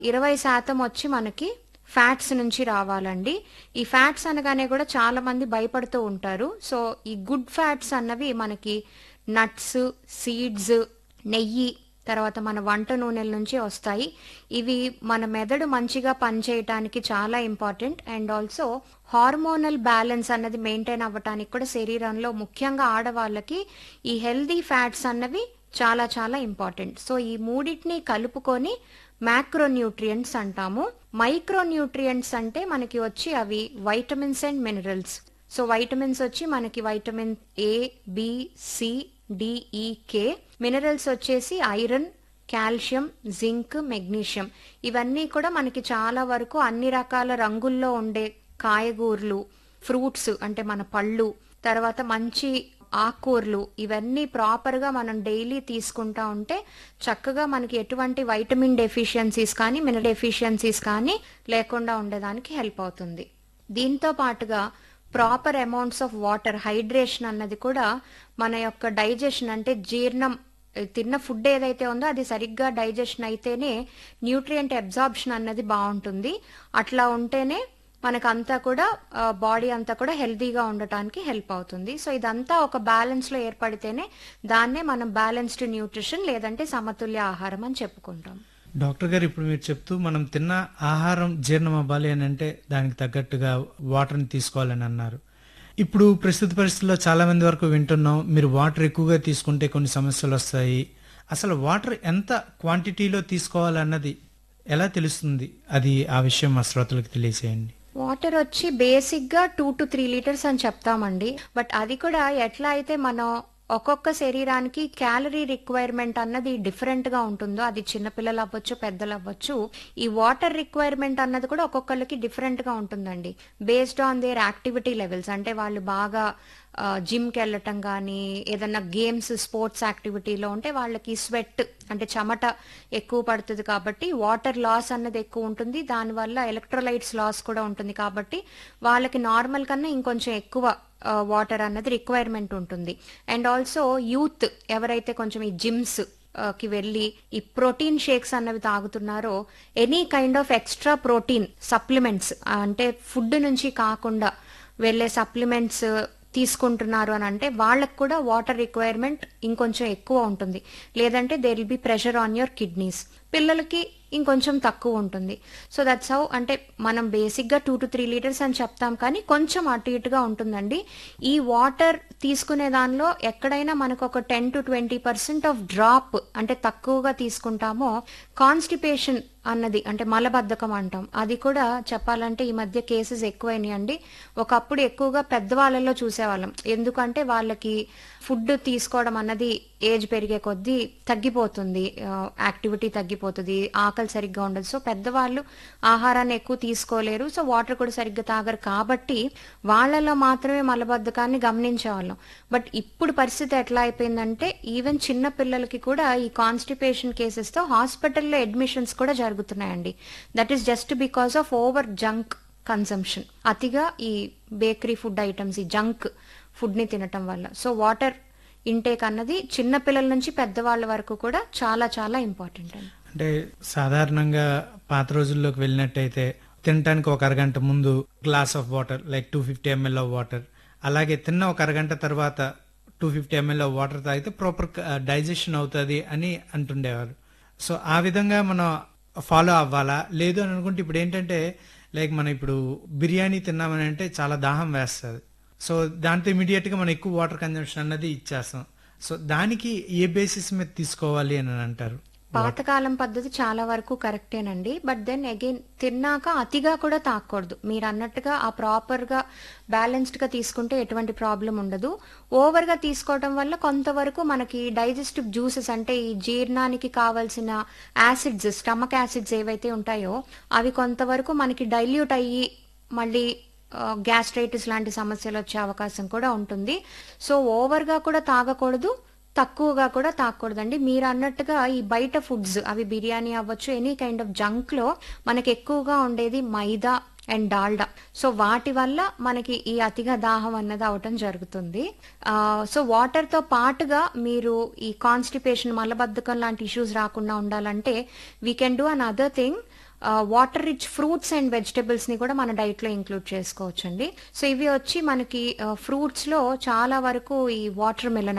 ఇరవై శాతం వచ్చి మనకి ఫ్యాట్స్ నుంచి రావాలండి ఈ ఫ్యాట్స్ అనగానే కూడా చాలా మంది భయపడుతూ ఉంటారు సో ఈ గుడ్ ఫ్యాట్స్ అన్నవి మనకి నట్స్ సీడ్స్ నెయ్యి తర్వాత మన వంట నూనెల నుంచి వస్తాయి ఇవి మన మెదడు మంచిగా పనిచేయటానికి చాలా important and also hormonal balance అన్నది మెయింటైన్ అవ్వటానికి కూడా శరీరంలో ముఖ్యంగా ఆడవాళ్ళకి ఈ హెల్దీ ఫ్యాట్స్ అన్నవి చాలా చాలా ఇంపార్టెంట్ సో ఈ మూడింటిని కలుపుకొని మ్యాక్రోన్యూట్రియంట్స్ అంటాము మైక్రోన్యూట్రియంట్స్ అంటే మనకి వచ్చి అవి vitamins and minerals so vitamins వచ్చి మనకి vitamin A B C D E K minerals వచ్చేసి ఐరన్ కాల్షియం జింక్ మెగ్నీషియం ఇవన్నీ కూడా మనకి చాలా వరకు అన్ని రకాల రంగుల్లో ఉండే కాయగూరలు ఫ్రూట్స్ అంటే మన పళ్ళు తర్వాత మంచి ఆకుకూరలు ఇవన్నీ ప్రాపర్గా మనం డైలీ తీసుకుంటా ఉంటే చక్కగా మనకి ఎటువంటి వైటమిన్ డెఫిషియన్సీస్ కానీ మినరల్ డెఫిషియన్సీస్ కానీ లేకుండా ఉండేదానికి హెల్ప్ అవుతుంది దీంతో పాటుగా proper amounts of water hydration అన్నది కూడా మన యొక్క డైజెషన్ అంటే జీర్ణం తిన్న ఫుడ్ ఏదైతే ఉందో అది సరిగ్గా డైజెషన్ అయితేనే న్యూట్రియంట్ అబ్జార్ప్షన్ అన్నది బాగుంటుంది అట్లా ఉంటేనే మనకంతా కూడా బాడీ అంతా కూడా హెల్తీగా ఉండటానికి హెల్ప్ అవుతుంది సో ఇదంతా ఒక బ్యాలెన్స్ లో ఏర్పడితేనే దాన్నే మనం బ్యాలెన్స్డ్ న్యూట్రిషన్ లేదంటే సమతుల్య ఆహారం అని చెప్పుకుంటాం డాక్టర్ గారు ఇప్పుడు మీరు చెప్తూ మనం తిన్న ఆహారం జీర్ణం అవ్వాలి అని అంటే దానికి తగ్గట్టుగా వాటర్ని తీసుకోవాలని అన్నారు ఇప్పుడు ప్రస్తుత పరిస్థితుల్లో చాలా మంది వరకు వింటున్నాం మీరు వాటర్ ఎక్కువగా తీసుకుంటే కొన్ని సమస్యలు వస్తాయి అసలు వాటర్ ఎంత క్వాంటిటీలో తీసుకోవాలన్నది ఎలా తెలుస్తుంది అది ఆ విషయం మా శ్రోతలకు తెలియజేయండి వాటర్ వచ్చి బేసిక్ గా టూ టు త్రీ లీటర్స్ అని చెప్తామండి బట్ అది కూడా ఎట్లా అయితే మనం ఒక్కొక్క శరీరానికి క్యాలరీ రిక్వైర్మెంట్ అన్నది డిఫరెంట్ గా ఉంటుందో అది చిన్నపిల్లలు అవ్వచ్చు పెద్దలు అవ్వచ్చు ఈ వాటర్ రిక్వైర్మెంట్ అన్నది కూడా ఒక్కొక్కరికి డిఫరెంట్ గా ఉంటుందండి based on their activity levels అంటే వాళ్ళు బాగా జిమ్కి వెళ్ళటం కానీ ఏదన్నా గేమ్స్ స్పోర్ట్స్ యాక్టివిటీలో ఉంటే వాళ్ళకి స్వెట్ అంటే చెమట ఎక్కువ పడుతుంది కాబట్టి వాటర్ లాస్ అన్నది ఎక్కువ ఉంటుంది దానివల్ల ఎలక్ట్రోలైట్స్ లాస్ కూడా ఉంటుంది కాబట్టి వాళ్ళకి నార్మల్ కన్నా ఇంకొంచెం ఎక్కువ వాటర్ అన్నది రిక్వైర్మెంట్ ఉంటుంది అండ్ ఆల్సో యూత్ ఎవరైతే కొంచెం ఈ జిమ్స్ కి వెళ్ళి ఈ ప్రోటీన్ షేక్స్ అన్నవి తాగుతున్నారో any kind of extra protein supplements అంటే ఫుడ్ నుంచి కాకుండా వెళ్ళే సప్లిమెంట్స్ తీసుకుంటున్నారు అని అంటే వాళ్ళకు కూడా వాటర్ రిక్వైర్మెంట్ ఇంకొంచెం ఎక్కువ ఉంటుంది లేదంటే there will be pressure on your kidneys పిల్లలకి ఇంకొంచెం తక్కువ ఉంటుంది సో దట్స్ హౌ అంటే మనం బేసిక్గా టూ టు త్రీ లీటర్స్ అని చెప్తాం కానీ కొంచెం అటు ఇటుగా ఉంటుందండి ఈ వాటర్ తీసుకునే దానిలో ఎక్కడైనా మనకు ఒక ten to twenty percent of drop అంటే తక్కువగా తీసుకుంటామో కాన్స్టిపేషన్ అన్నది అంటే మలబద్ధకం అంటాం అది కూడా చెప్పాలంటే ఈ మధ్య కేసెస్ ఎక్కువైనాయి అండి ఒకప్పుడు ఎక్కువగా పెద్దవాళ్ళలో చూసేవాళ్ళం ఎందుకంటే వాళ్ళకి ఫుడ్ తీసుకోవడం అన్నది ఏజ్ పెరిగే కొద్దీ తగ్గిపోతుంది యాక్టివిటీ తగ్గిపోతుంది ఆకలి సరిగ్గా ఉండదు సో పెద్దవాళ్ళు ఆహారాన్ని ఎక్కువ తీసుకోలేరు సో వాటర్ కూడా సరిగ్గా తాగరు కాబట్టి వాళ్ళలో మాత్రమే మలబద్ధకాన్ని గమనించేవాళ్ళం బట్ ఇప్పుడు పరిస్థితి ఎట్లా అయిపోయిందంటే ఈవెన్ చిన్న పిల్లలకి కూడా ఈ కాన్స్టిపేషన్ కేసెస్తో హాస్పిటల్లో అడ్మిషన్స్ కూడా జరుగుతున్నాయండి that is just because of over junk consumption అతిగా ఈ బేకరీ ఫుడ్ ఐటమ్స్ ఈ జంక్ ఫుడ్ని తినటం వల్ల సో వాటర్ ఇంటేక్ అన్నది చిన్న పిల్లల నుంచి పెద్దవాళ్ళ వరకు కూడా చాలా చాలా ఇంపార్టెంట్ అండి అంటే సాధారణంగా పాత రోజుల్లోకి వెళ్ళినట్టయితే తినటానికి ఒక అరగంట ముందు glass of water like two fifty ML of water అలాగే తిన్న ఒక అరగంట తర్వాత two fifty ML of water తాగితే ప్రాపర్ డైజెషన్ అవుతుంది అని అంటుండేవారు సో ఆ విధంగా మనం ఫాలో అవ్వాలా లేదు అని అనుకుంటే ఇప్పుడు ఏంటంటే లైక్ మనం ఇప్పుడు బిర్యానీ తిన్నామని అంటే చాలా దాహం వేస్తుంది సో దాంతో ఇమీడియట్ గా మనం ఎక్కువ వాటర్ కన్జంప్షన్ అన్నది ఇచ్చేస్తాం సో దానికి ఏ బేసిస్ మీద తీసుకోవాలి అని అంటారు పాతకాలం పద్ధతి చాలా వరకు కరెక్టేనండి బట్ దెన్ అగైన్ తిన్నాక అతిగా కూడా తాకూడదు మీరు అన్నట్టుగా ఆ ప్రాపర్ గా బ్యాలెన్స్డ్ గా తీసుకుంటే ఎటువంటి ప్రాబ్లం ఉండదు ఓవర్ గా తీసుకోవడం వల్ల కొంతవరకు మనకి డైజెస్టివ్ జ్యూసెస్ అంటే ఈ జీర్ణానికి కావాల్సిన యాసిడ్స్ స్టమక్ యాసిడ్స్ ఏవైతే ఉంటాయో అవి కొంతవరకు మనకి డైల్యూట్ అయ్యి మళ్ళీ గ్యాస్ట్రైటిస్ లాంటి సమస్యలు వచ్చే అవకాశం కూడా ఉంటుంది సో ఓవర్గా కూడా తాగకూడదు తక్కువగా కూడా తాగకూడదండి మీరు అన్నట్టుగా ఈ బయట ఫుడ్స్ అవి బిర్యానీ అవ్వచ్చు ఎనీ కైండ్ ఆఫ్ జంక్ లో మనకి ఎక్కువగా ఉండేది మైదా అండ్ డాల్డా సో వాటి వల్ల మనకి ఈ అతిగా దాహం అన్నది అవటం జరుగుతుంది సో వాటర్ తో పాటుగా మీరు ఈ కాన్స్టిపేషన్ మలబద్ధకం లాంటి ఇష్యూస్ రాకుండా ఉండాలంటే we can do another thing water rich fruits and vegetables ని కూడా మన డైట్ లో ఇంక్లూడ్ చేసుకోవచ్చండి సో ఇవి వచ్చి మనకి ఫ్రూట్స్ లో చాలా వరకు ఈ వాటర్ మెలన్